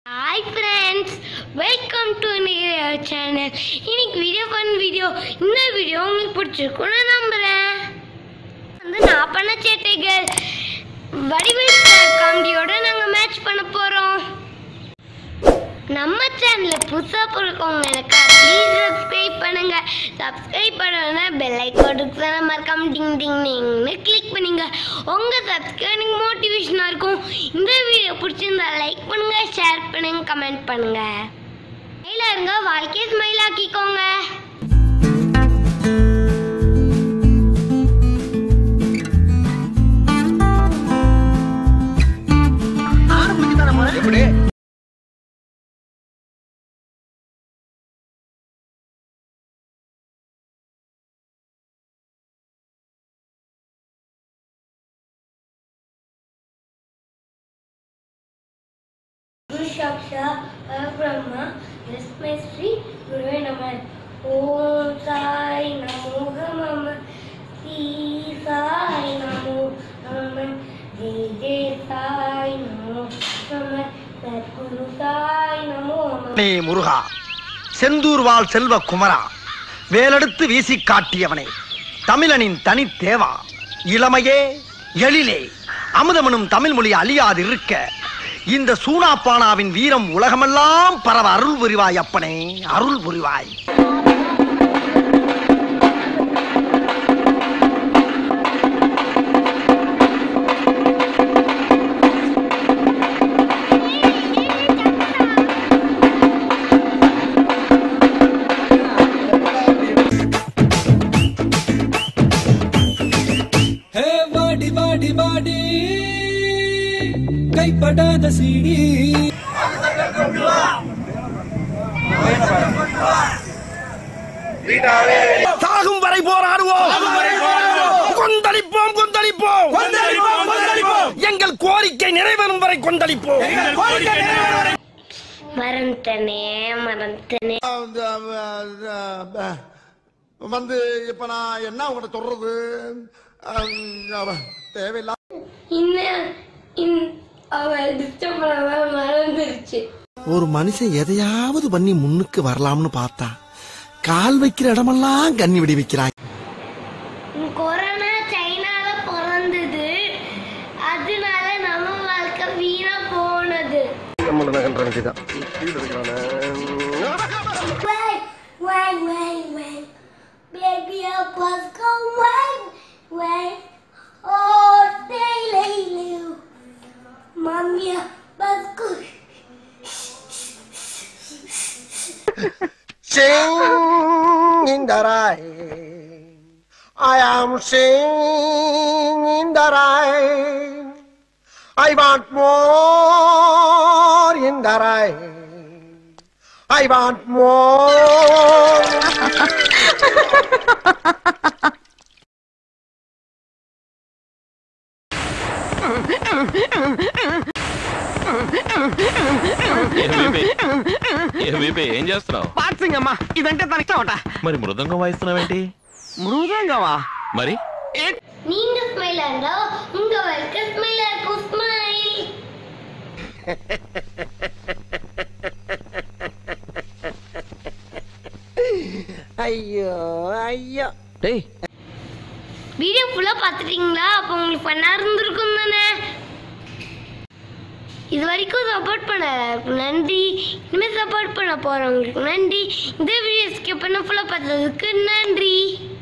Hi friends welcome to channel இன்னைக்கு video fun video இந்த video உங்களுக்கு பிடிச்சிருக்கும்னு நம்புகிறேன் வந்து நான் பண்ண சேட்டைகள் வடிவேல் காமெடியோட நாங்கள் மேட்ச் பண்ண போகிறோம் நம்ம சேனலில் புதுசாக பிறக்கவங்க எனக்கு ப்ளீஸ் சப்ஸ்கிரைப் பண்ணுங்க சப்ஸ்கிரைப் பண்ணனா பெல் ஐக்கான் இருக்கு மறக்காம டிங் டிங் டிங்னு கிளிக் பண்ணுங்க உங்கள் சப்ஸ்கிரைப் எனக்கு மோட்டிவேஷனாக இருக்கும் இந்த வீடியோ பிடிச்சிருந்தா லைக் பண்ணுங்க ஷேர் பண்ணுங்க கமெண்ட் பண்ணுங்க ஸ்மைலாக இருங்க வாழ்க்கையை ஸ்மைல் ஆக்கிக்கோங்க குருஷாக்ஷா பரபிரம்மா எஸ்மை ஸ்ரீ குருவே நம ஓம் சாய் நமோக மம ஸ்ரீ சாய் நமோ நம ஜெய ஜெய சாய் நமோ நம சத்குரு சாய் நமோ நம நீ முருகா செந்தூர் வாழ் செல்வ குமரா வேலெடுத்து வீசி காட்டியவனே தமிழனின் தனி தேவா இளமையே எழிலே அமுதமனும் தமிழ் மொழி அழியாது இருக்க இந்த சூனாப்பானாவின் வீரம் உலகமெல்லாம் பரவ அருள் புரிவாய் அப்பனே அருள் புரிவாய் ஹே வாடி வாடி வாடி கைப்படாத சீடி சாகும் வரை போராடுவோம் கொந்தளிப்போம் கொந்தளிப்போம் எங்கள் கோரிக்கை நிறைவேறும் வரை கொந்தளிப்போம் மறந்தனே மறந்தனே வந்து, அஹ், அஹ், வந்து இப்ப நான் என்ன உங்கள்ட்ட சொல்றது அஹ், தேவையில்ல இன்னும் இன்- அவள் டிஸ்டர்ப் பண்ணாம மறந்துருச்சு ஒரு மனுஷன் எதையாவது பண்ணி முன்னுக்கு வரலாம்னு பார்த்தா கால் வைக்கிற இடமெல்லாம் கண்ணி விடி வைக்கிறான் கொரோனா சைனால பிறந்தது அதனால நம்ம வாழ்க்கை வீணா போனது Wait, wait, wait, wait. Baby, help us go wait, wait. Oh, stay late, Mommy, let's go. Sing in the rain. I am singing in the rain. I want more in the rain. I want more. ఏమీ ఏం చేస్తున్నావు boxing అమ్మా ఇదంటే తన ఇష్టం అట మరి మృదంగం వాయిస్తున్నావేంటి మృదంగమా మరి நீங்க ஸ்மைலா இருந்தா உங்க வாழ்க்கை ஸ்மைலா இருக்கும் ஸ்மைல் ஐயோ ஐயோ டேய் வீடியோ ஃபுல்லா பார்த்துட்டீங்களா அப்போ உங்களுக்கு பண்ணா இருந்திருக்கும் தானே இது வரைக்கும் சப்போர்ட் பண்ண எல்லாருக்கும் நன்றி இனிமேல் சப்போர்ட் பண்ண போறவங்களுக்கு நன்றி இந்த வீடியோ ஸ்கிப் பண்ண ஃபுல்லாக பார்த்ததுக்கு நன்றி